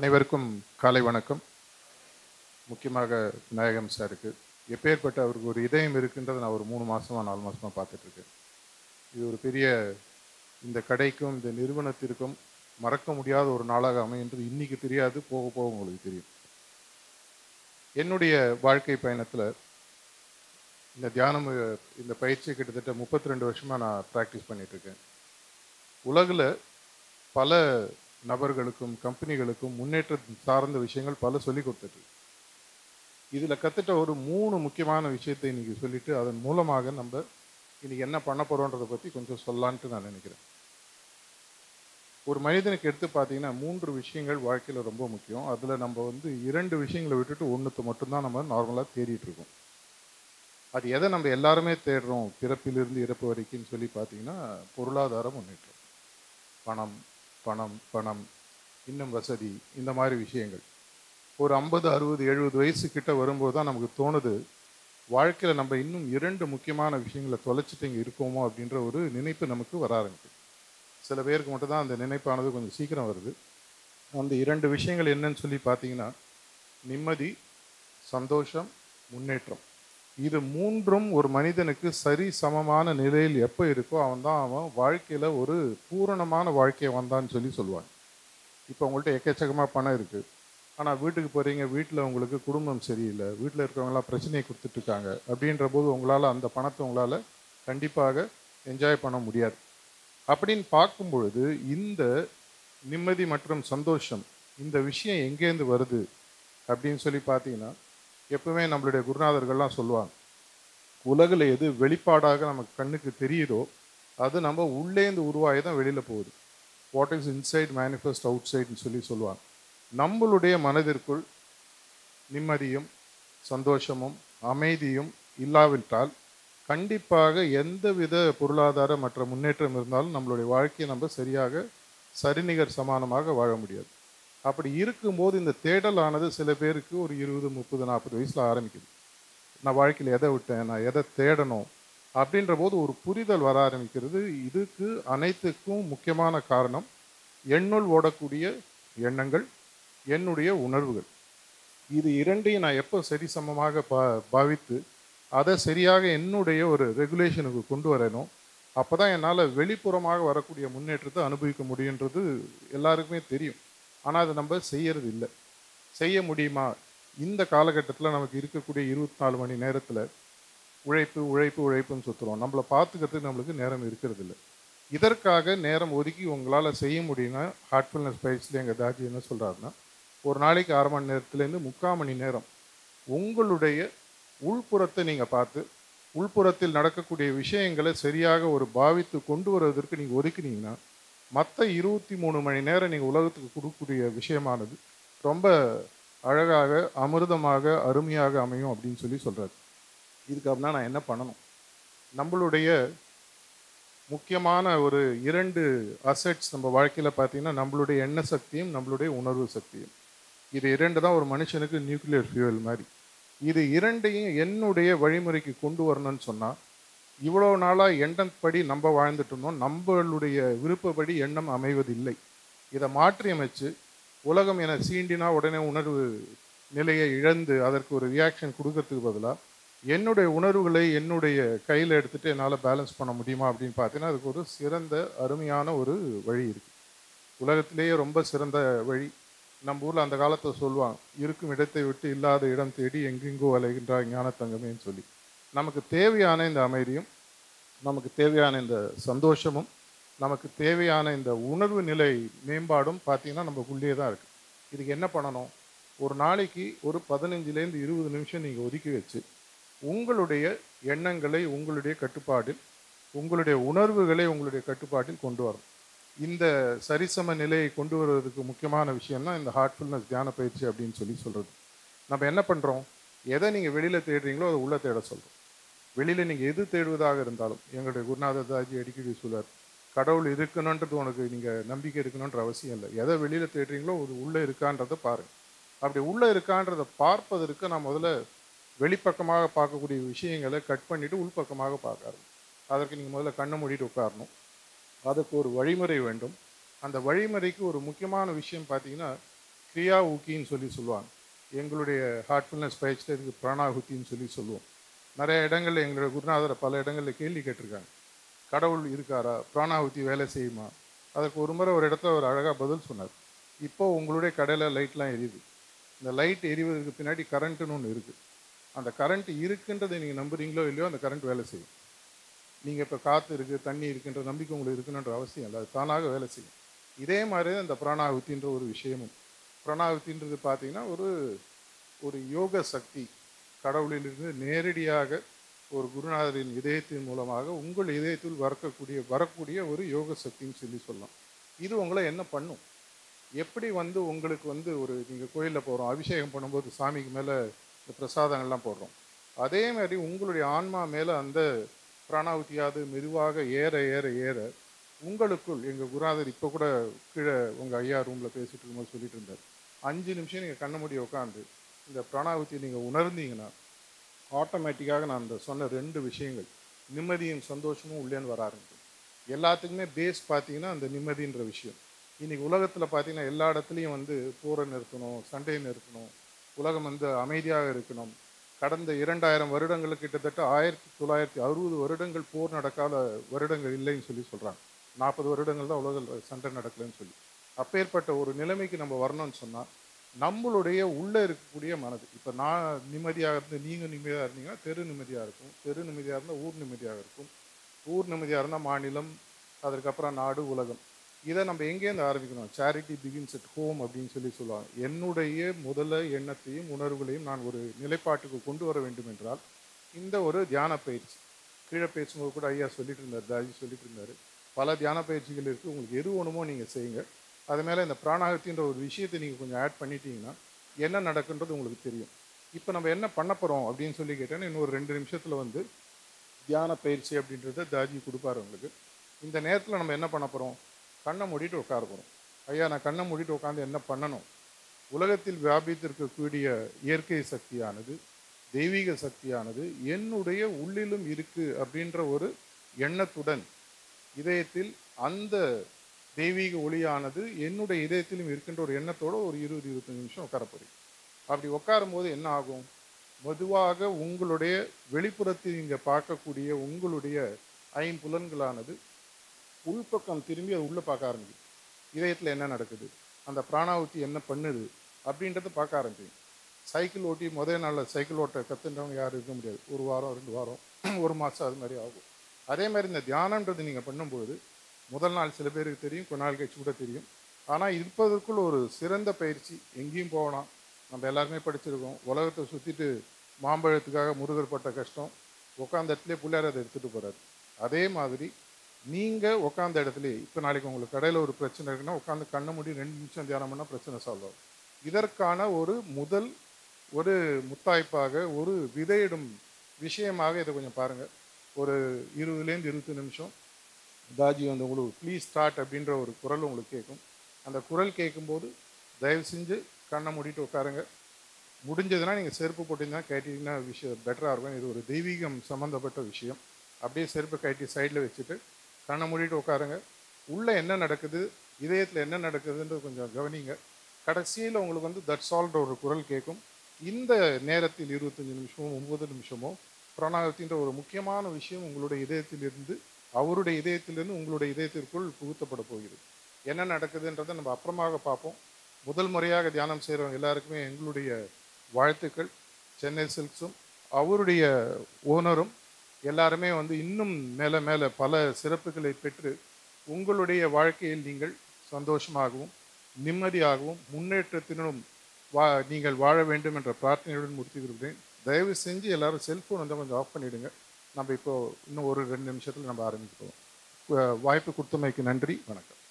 அனைவருக்கும் காலை வணக்கம் முக்கியமாக நாயகம் சாருக்கு எப்பேற்பட்ட அவருக்கு ஒரு இதயம் இருக்குன்றதை நான் ஒரு மூணு மாசமா நாலு மாசமா பார்த்துட்டு இருக்கேன் இது ஒரு பெரிய இந்த கடைக்கும் இந்த நிறுவனத்திற்கும் மறக்க முடியாத ஒரு நாளாக அமைகின்றது இன்னைக்கு தெரியாது போக போக உங்களுக்கு தெரியும் என்னுடைய வாழ்க்கை பயணத்தில் இந்த தியானம் அஹ், இந்த பயிற்சியை கிட்டத்தட்ட முப்பத்தி ரெண்டு வருஷமாக நான் ப்ராக்டிஸ் பண்ணிட்டு இருக்கேன் உலகில் பல நபர்களுக்கும் கம்பெனிகளுக்கும் முன்னேற்றம் சார்ந்த விஷயங்கள் பல சொல்லி கொடுத்துட்டு இதில் கற்றுட்ட ஒரு மூணு முக்கியமான விஷயத்தை இன்னைக்கு சொல்லிட்டு அதன் மூலமாக நம்ம இன்னைக்கு என்ன பண்ண போகிறோன்றதை பற்றி கொஞ்சம் சொல்லலான்ட்டு நான் நினைக்கிறேன் ஒரு மனிதனுக்கு எடுத்து பார்த்தீங்கன்னா மூன்று விஷயங்கள் வாழ்க்கையில் ரொம்ப முக்கியம் அதில் நம்ம வந்து இரண்டு விஷயங்களை விட்டுட்டு ஒன்றுத்தை மட்டும்தான் நம்ம நார்மலாக தேடிட்டு இருக்கோம் அது எதை நம்ம எல்லாருமே தேடுறோம் பிறப்பிலிருந்து இறப்பு வரைக்கும்னு சொல்லி பார்த்தீங்கன்னா பொருளாதார முன்னேற்றம் பணம் பணம் பணம் இன்னும் வசதி இந்த மாதிரி விஷயங்கள் ஒரு ஐம்பது அறுபது எழுபது வயசு கிட்ட வரும்போது தான் நமக்கு தோணுது வாழ்க்கையில் நம்ம இன்னும் இரண்டு முக்கியமான விஷயங்களை தொலைச்சிட்டு இங்கே இருக்கோமோ அப்படின்ற ஒரு நினைப்பு நமக்கு வர ஆரம்பிக்குது சில பேருக்கு மட்டும்தான் அந்த நினைப்பானது கொஞ்சம் சீக்கிரம் வருது அந்த இரண்டு விஷயங்கள் என்னன்னு சொல்லி பார்த்தீங்கன்னா நிம்மதி சந்தோஷம் முன்னேற்றம் இது மூன்றும் ஒரு மனிதனுக்கு சரி சமமான நிலையில் எப்போ இருக்கோ அவன் தான் அவன் வாழ்க்கையில் ஒரு பூரணமான வாழ்க்கையை வந்தான்னு சொல்லி சொல்லுவாங்க இப்போ உங்கள்கிட்ட எக்கச்சக்கமாக பணம் இருக்குது ஆனால் வீட்டுக்கு போகிறீங்க வீட்டில் உங்களுக்கு குடும்பம் சரியில்லை வீட்டில் இருக்கிறவங்களாம் பிரச்சனையை கொடுத்துட்ருக்காங்க அப்படின்ற போது உங்களால் அந்த பணத்தை உங்களால் கண்டிப்பாக என்ஜாய் பண்ண முடியாது அப்படின்னு பார்க்கும் பொழுது இந்த நிம்மதி மற்றும் சந்தோஷம் இந்த விஷயம் எங்கேருந்து வருது அப்படின்னு சொல்லி பார்த்தீங்கன்னா எப்பவுமே நம்மளுடைய குருநாதர்கள்லாம் சொல்லுவாங்க உலகில் எது வெளிப்பாடாக நமக்கு கண்ணுக்கு தெரியுதோ அது நம்ம உள்ளேந்து உருவாகி தான் வெளியில் போகுது வாட் இஸ் இன்சைட் மேனிஃபெஸ்ட் அவுட் சைட்னு சொல்லி சொல்லுவாங்க நம்மளுடைய மனதிற்குள் நிம்மதியும் சந்தோஷமும் அமைதியும் இல்லாவிட்டால் கண்டிப்பாக எந்தவித பொருளாதார மற்ற முன்னேற்றம் இருந்தாலும் நம்மளுடைய வாழ்க்கையை நம்ம சரியாக சரிநிகர் சமானமாக வாழ முடியாது அப்படி இருக்கும்போது இந்த தேடலானது சில பேருக்கு ஒரு இருபது முப்பது நாற்பது வயசில் ஆரம்பிக்குது நான் வாழ்க்கையில் எதை விட்டேன் நான் எதை தேடணும் அப்படின்ற போது ஒரு புரிதல் வர ஆரம்பிக்கிறது இதுக்கு அனைத்துக்கும் முக்கியமான காரணம் எண்ணுள் ஓடக்கூடிய எண்ணங்கள் என்னுடைய உணர்வுகள் இது இரண்டையும் நான் எப்போ சரிசமமாக பா பாவித்து அதை சரியாக என்னுடைய ஒரு ரெகுலேஷனுக்கு கொண்டு வரணும் அப்போ தான் என்னால் வெளிப்புறமாக வரக்கூடிய முன்னேற்றத்தை அனுபவிக்க முடியுன்றது எல்லாருக்குமே தெரியும் ஆனால் அதை நம்ம செய்யறது இல்லை செய்ய முடியுமா இந்த காலகட்டத்தில் நமக்கு இருக்கக்கூடிய இருபத்தி நாலு மணி நேரத்தில் உழைப்பு உழைப்பு உழைப்புன்னு சுற்றுறோம் நம்மளை பார்த்துக்கிறதுக்கு நம்மளுக்கு நேரம் இருக்கிறது இல்லை இதற்காக நேரம் ஒதுக்கி உங்களால் செய்ய முடியும்னா ஹார்ட்ஃபுல்னஸ் பயிற்சியில் எங்கள் தாஜி என்ன சொல்கிறாருன்னா ஒரு நாளைக்கு அரை மணி நேரத்துலேருந்து முக்கால் மணி நேரம் உங்களுடைய உள்புறத்தை நீங்கள் பார்த்து உள்புறத்தில் நடக்கக்கூடிய விஷயங்களை சரியாக ஒரு பாவித்து கொண்டு வருவதற்கு நீங்கள் ஒதுக்குனீங்கன்னா மற்ற இருபத்தி மூணு மணி நேரம் நீங்கள் உலகத்துக்கு கொடுக்கக்கூடிய விஷயமானது ரொம்ப அழகாக அமிர்தமாக அருமையாக அமையும் அப்படின்னு சொல்லி சொல்கிறாரு இதுக்கு அப்படின்னா நான் என்ன பண்ணணும் நம்மளுடைய முக்கியமான ஒரு இரண்டு அசெட்ஸ் நம்ம வாழ்க்கையில் பார்த்தீங்கன்னா நம்மளுடைய எண்ண சக்தியும் நம்மளுடைய உணர்வு சக்தியும் இது இரண்டு தான் ஒரு மனுஷனுக்கு நியூக்ளியர் ஃபியூவல் மாதிரி இது இரண்டையும் என்னுடைய வழிமுறைக்கு கொண்டு வரணும்னு சொன்னால் இவ்வளோ நாளாக எண்ணப்படி நம்ம வாழ்ந்துட்டு இருந்தோம் நம்மளுடைய விருப்பப்படி எண்ணம் அமைவதில்லை இதை மாற்றி அமைச்சு உலகம் என சீண்டினா உடனே உணர்வு நிலையை இழந்து அதற்கு ஒரு ரியாக்ஷன் கொடுக்கறதுக்கு பதிலாக என்னுடைய உணர்வுகளை என்னுடைய கையில் எடுத்துட்டு என்னால் பேலன்ஸ் பண்ண முடியுமா அப்படின்னு பார்த்தீங்கன்னா அதுக்கு ஒரு சிறந்த அருமையான ஒரு வழி இருக்குது உலகத்திலேயே ரொம்ப சிறந்த வழி நம்ம ஊரில் அந்த காலத்தில் சொல்லுவாங்க இருக்கும் இடத்தை விட்டு இல்லாத இடம் தேடி எங்கெங்கோ அலைகின்றார் ஞானத்தங்கமேன்னு சொல்லி நமக்கு தேவையான இந்த அமைதியும் நமக்கு தேவையான இந்த சந்தோஷமும் நமக்கு தேவையான இந்த உணர்வு நிலை மேம்பாடும் பார்த்தீங்கன்னா நமக்குள்ளேயே தான் இருக்குது இதுக்கு என்ன பண்ணணும் ஒரு நாளைக்கு ஒரு பதினஞ்சுலேருந்து இருபது நிமிஷம் நீங்கள் ஒதுக்கி வச்சு உங்களுடைய எண்ணங்களை உங்களுடைய கட்டுப்பாட்டில் உங்களுடைய உணர்வுகளை உங்களுடைய கட்டுப்பாட்டில் கொண்டு வரணும் இந்த சரிசம நிலையை கொண்டு வருவதற்கு முக்கியமான விஷயம் தான் இந்த ஹார்ட்ஃபுல்னஸ் தியான பயிற்சி அப்படின்னு சொல்லி சொல்கிறது நம்ம என்ன பண்ணுறோம் எதை நீங்கள் வெளியில் தேடுறீங்களோ அதை உள்ளே தேட சொல்கிறோம் வெளியில் நீங்கள் எது தேடுவதாக இருந்தாலும் எங்களுடைய குருநாதர் தாஜி அடிக்கடி சொல்வார் கடவுள் இருக்கணுன்றது உனக்கு நீங்கள் நம்பிக்கை இருக்கணுன்ற அவசியம் இல்லை எதை வெளியில் தேடுறீங்களோ அது உள்ளே இருக்கான்றதை பாருங்கள் அப்படி உள்ளே இருக்கான்றதை பார்ப்பதற்கு நான் முதல்ல வெளிப்பக்கமாக பார்க்கக்கூடிய விஷயங்களை கட் பண்ணிவிட்டு உள்பக்கமாக பார்க்க அதற்கு நீங்கள் முதல்ல கண்ணை மூடிட்டு உட்காரணும் அதுக்கு ஒரு வழிமுறை வேண்டும் அந்த வழிமுறைக்கு ஒரு முக்கியமான விஷயம் பார்த்தீங்கன்னா கிரியா ஊக்கின்னு சொல்லி சொல்லுவாங்க எங்களுடைய ஹார்ட்ஃபுல்னஸ் பயிற்சியில் இதுக்கு பிராணாகுத்தின்னு சொல்லி சொல்லுவோம் நிறைய இடங்கள்ல எங்களுடைய குருநாதரை பல இடங்களில் கேள்வி கேட்டிருக்காங்க கடவுள் இருக்காரா பிராணாகுத்தி வேலை செய்யுமா அதற்கு ஒரு முறை ஒரு இடத்துல ஒரு அழகாக பதில் சொன்னார் இப்போ உங்களுடைய கடையில் லைட்லாம் எரியுது இந்த லைட் எரிவதற்கு பின்னாடி கரண்ட்டுன்னு ஒன்று இருக்குது அந்த கரண்ட் இருக்குன்றதை நீங்கள் நம்புறீங்களோ இல்லையோ அந்த கரண்ட் வேலை செய்யும் நீங்கள் இப்போ காற்று இருக்குது தண்ணி இருக்குன்ற நம்பிக்கை உங்களுக்கு இருக்குன்ற அவசியம் இல்லை அது தானாக வேலை செய்யும் இதே மாதிரி தான் இந்த பிராணாகுத்தின்ற ஒரு விஷயமும் பிராணாகுத்தின்றது பார்த்தீங்கன்னா ஒரு ஒரு யோக சக்தி கடவுளிலிருந்து நேரடியாக ஒரு குருநாதரின் இதயத்தின் மூலமாக உங்கள் இதயத்தில் வரக்கூடிய வரக்கூடிய ஒரு யோக சக்தின்னு சொல்லி சொல்லலாம் இது உங்களை என்ன பண்ணும் எப்படி வந்து உங்களுக்கு வந்து ஒரு நீங்கள் கோயிலில் போகிறோம் அபிஷேகம் பண்ணும்போது சாமிக்கு மேலே இந்த பிரசாதங்கள்லாம் போடுறோம் அதே மாதிரி உங்களுடைய ஆன்மா மேலே அந்த பிராணாவதியாவது மெதுவாக ஏற ஏற ஏற உங்களுக்குள் எங்கள் குருநாதர் இப்போ கூட கீழே உங்கள் ஐயா ரூமில் பேசிட்டு இருக்கும்போது சொல்லிட்டு இருந்தார் அஞ்சு நிமிஷம் நீங்கள் கண்ண மூடி உட்காந்து இந்த பிராணாவதியை நீங்கள் உணர்ந்தீங்கன்னா ஆட்டோமேட்டிக்காக நான் அந்த சொன்ன ரெண்டு விஷயங்கள் நிம்மதியும் சந்தோஷமும் உள்ளேன்னு வர ஆரம்பிக்கும் எல்லாத்துக்குமே பேஸ் பார்த்தீங்கன்னா அந்த நிம்மதின்ற விஷயம் இன்னைக்கு உலகத்தில் பார்த்தீங்கன்னா எல்லா இடத்துலையும் வந்து போரை நிறுத்தணும் சண்டையை நிறுத்தணும் உலகம் வந்து அமைதியாக இருக்கணும் கடந்த இரண்டாயிரம் வருடங்கள் கிட்டத்தட்ட ஆயிரத்தி தொள்ளாயிரத்தி அறுபது வருடங்கள் போர் நடக்காத வருடங்கள் இல்லைன்னு சொல்லி சொல்கிறாங்க நாற்பது வருடங்கள் தான் உலக சண்டை நடக்கலைன்னு சொல்லி அப்பேற்பட்ட ஒரு நிலைமைக்கு நம்ம வரணும்னு சொன்னால் நம்மளுடைய உள்ளே இருக்கக்கூடிய மனது இப்போ நான் நிம்மதியாக இருந்து நீங்கள் நிம்மதியாக இருந்தீங்கன்னா தெரு நிம்மதியாக இருக்கும் தெரு நிம்மதியாக இருந்தால் ஊர் நிம்மதியாக இருக்கும் ஊர் நிம்மதியாக இருந்தால் மாநிலம் அதற்கப்புறம் நாடு உலகம் இதை நம்ம எங்கேருந்து ஆரம்பிக்கணும் சேரிட்டி பிகின்ஸ் at ஹோம் அப்படின்னு சொல்லி சொல்லுவாங்க என்னுடைய முதல எண்ணத்தையும் உணர்வுகளையும் நான் ஒரு நிலைப்பாட்டுக்கு கொண்டு வர வேண்டும் என்றால் இந்த ஒரு தியான பயிற்சி கீழே பேசும்போது கூட ஐயா சொல்லிட்டு இருந்தார் தாஜி சொல்லிட்டு இருந்தார் பல தியான பயிற்சிகள் இருக்குது உங்களுக்கு எது வேணுமோ நீங்கள் செய்யுங்க அது மேலே இந்த பிராணாகத்தின்ற ஒரு விஷயத்தை நீங்கள் கொஞ்சம் ஆட் பண்ணிட்டீங்கன்னா என்ன நடக்குன்றது உங்களுக்கு தெரியும் இப்போ நம்ம என்ன பண்ண போகிறோம் அப்படின்னு சொல்லி கேட்டேன்னா இன்னொரு ரெண்டு நிமிஷத்தில் வந்து தியான பயிற்சி அப்படின்றத தாஜி கொடுப்பாரு உங்களுக்கு இந்த நேரத்தில் நம்ம என்ன பண்ண போகிறோம் கண்ணை மூடிட்டு உட்கார போகிறோம் ஐயா நான் கண்ணை மூடிட்டு உட்காந்து என்ன பண்ணணும் உலகத்தில் வியாபித்திருக்கக்கூடிய இயற்கை சக்தியானது தெய்வீக சக்தியானது என்னுடைய உள்ளிலும் இருக்கு அப்படின்ற ஒரு எண்ணத்துடன் இதயத்தில் அந்த தெய்வீக ஒளியானது என்னுடைய இதயத்திலும் இருக்கின்ற ஒரு எண்ணத்தோட ஒரு இருபது இருபத்தஞ்சு நிமிஷம் உட்கார போறீங்க அப்படி உட்காரும் போது என்ன ஆகும் மெதுவாக உங்களுடைய வெளிப்புறத்தில் நீங்க பார்க்கக்கூடிய உங்களுடைய ஐம்புலன்களானது உள்பக்கம் திரும்பி அது உள்ளே பார்க்க ஆரம்பிக்கும் இதயத்தில் என்ன நடக்குது அந்த பிராணாவதி என்ன பண்ணுது அப்படின்றத பார்க்க ஆரம்பிக்கும் சைக்கிள் ஓட்டி முதல் நாளில் சைக்கிள் ஓட்ட கற்றுன்றவங்க யாரும் இருக்க முடியாது ஒரு வாரம் ரெண்டு வாரம் ஒரு மாதம் அது மாதிரி ஆகும் அதே மாதிரி இந்த தியானன்றது நீங்கள் பண்ணும்போது முதல் நாள் சில பேருக்கு தெரியும் கொஞ்ச நாள் கழிச்சு கூட தெரியும் ஆனால் இருப்பதற்குள் ஒரு சிறந்த பயிற்சி எங்கேயும் போகலாம் நம்ம எல்லாருமே படிச்சிருக்கோம் உலகத்தை சுற்றிட்டு மாம்பழத்துக்காக முருகர் பட்ட கஷ்டம் உட்காந்த இடத்துல பிள்ளையார் அதை எடுத்துகிட்டு போகிறாரு அதே மாதிரி நீங்கள் உட்காந்த இடத்துல இப்போ நாளைக்கு உங்களுக்கு கடையில் ஒரு பிரச்சனை இருக்குன்னா உட்காந்து கண்ணை மூடி ரெண்டு நிமிஷம் தியானம் பண்ணால் பிரச்சனை சால்வ் ஆகும் இதற்கான ஒரு முதல் ஒரு முத்தாய்ப்பாக ஒரு விதையிடும் விஷயமாக இதை கொஞ்சம் பாருங்கள் ஒரு இருபதுலேருந்து இருபது நிமிஷம் தாஜி வந்து உங்களுக்கு ப்ளீஸ் ஸ்டார்ட் அப்படின்ற ஒரு குரல் உங்களுக்கு கேட்கும் அந்த குரல் கேட்கும்போது தயவு செஞ்சு கண்ணை மூடிட்டு உட்காருங்க முடிஞ்சதுன்னா நீங்கள் செருப்பு போட்டிங்கன்னா கேட்டிங்கன்னா விஷயம் பெட்டராக இருக்கும் இது ஒரு தெய்வீகம் சம்மந்தப்பட்ட விஷயம் அப்படியே செருப்பை கட்டி சைடில் வச்சுட்டு கண்ணை மூடிட்டு உட்காருங்க உள்ளே என்ன நடக்குது இதயத்தில் என்ன நடக்குதுன்றது கொஞ்சம் கவனிங்க கடைசியில் உங்களுக்கு வந்து தட் சால்வ்ட ஒரு குரல் கேட்கும் இந்த நேரத்தில் இருபத்தஞ்சி நிமிஷமோ ஒம்பது நிமிஷமோ பிரணாகத்தின்ற ஒரு முக்கியமான விஷயம் உங்களுடைய இதயத்திலிருந்து அவருடைய இதயத்திலிருந்து உங்களுடைய இதயத்திற்குள் புகுத்தப்பட போகிறது என்ன நடக்குதுன்றதை நம்ம அப்புறமாக பார்ப்போம் முதல் முறையாக தியானம் செய்கிறவங்க எல்லாருக்குமே எங்களுடைய வாழ்த்துக்கள் சென்னை சில்க்ஸும் அவருடைய ஓனரும் எல்லாருமே வந்து இன்னும் மேலே மேலே பல சிறப்புகளை பெற்று உங்களுடைய வாழ்க்கையில் நீங்கள் சந்தோஷமாகவும் நிம்மதியாகவும் முன்னேற்றத்தினும் வா நீங்கள் வாழ வேண்டும் என்ற பிரார்த்தனையுடன் முடித்து விரும்புகிறேன் தயவு செஞ்சு எல்லாரும் செல்ஃபோன் வந்து கொஞ்சம் ஆஃப் பண்ணிவிடுங்க நம்ம இப்போ இன்னும் ஒரு ரெண்டு நிமிஷத்தில் நம்ம ஆரம்பிக்க போகிறோம் வாய்ப்பு கொடுத்தமைக்கு நன்றி வணக்கம்